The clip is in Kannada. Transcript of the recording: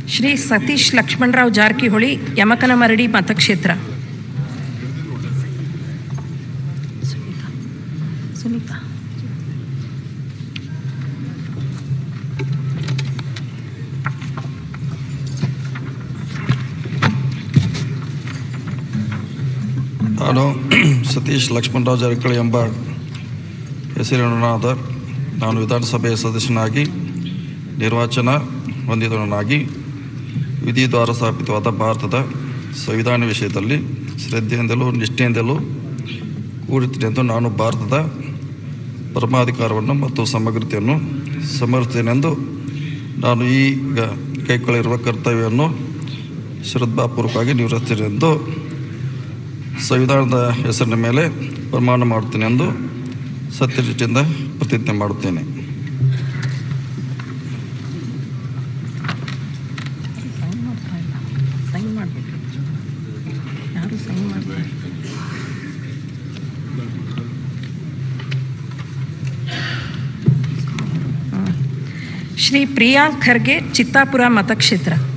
ಶ್ರೀ ಸತೀಶ್ ಲಕ್ಷ್ಮಣರಾವ್ ಜಾರಕಿಹೊಳಿ ಯಮಕನಮರಡಿ ಮತಕ್ಷೇತ್ರ ಸುನೀತಾ ನಾನು ಸತೀಶ್ ಲಕ್ಷ್ಮಣರಾವ್ ಜಾರಕಿಹೊಳಿ ಎಂಬ ಹೆಸರಿನಾದ ನಾನು ವಿಧಾನಸಭೆಯ ಸದಸ್ಯನಾಗಿ ನಿರ್ವಾಚನ ಹೊಂದಿದವನಾಗಿ ವಿಧಿದ್ವಾರ ಸ್ಥಾಪಿತವಾದ ಭಾರತದ ಸಂವಿಧಾನ ವಿಷಯದಲ್ಲಿ ಶ್ರದ್ಧೆಯಿಂದಲೂ ನಿಷ್ಠೆಯಿಂದಲೂ ಕೂಡುತ್ತೇನೆಂದು ನಾನು ಭಾರತದ ಪರಮಾಧಿಕಾರವನ್ನು ಮತ್ತು ಸಮಗ್ರತೆಯನ್ನು ಸಮರ್ಥಿಸುತ್ತೇನೆಂದು ನಾನು ಈಗ ಕೈಗೊಳ್ಳಿರುವ ಕರ್ತವ್ಯವನ್ನು ಶ್ರದ್ಧಾಪೂರ್ವಕವಾಗಿ ನಿರ್ವಹಿಸ್ತೇನೆಂದು ಸಂವಿಧಾನದ ಹೆಸರಿನ ಮೇಲೆ ಪ್ರಮಾಣ ಮಾಡುತ್ತೇನೆ ಎಂದು ಸತ್ಯನಿಷ್ಠೆಯಿಂದ ಪ್ರತಿಜ್ಞೆ ಮಾಡುತ್ತೇನೆ ಸೈನ್ ಮಾಡ್ತಾ ಇಲ್ಲ ಸೈನ್ ಮಾಡಬೇಕು ಯಾರು ಸೈನ್ ಮಾಡ್ತಾರೆ ಶ್ರೀ ಪ್ರಿಯಾ ಖರ್ಗೆ ಚಿತ್ತಾಪುರ ಮತಕ್ಷೇತ್ರ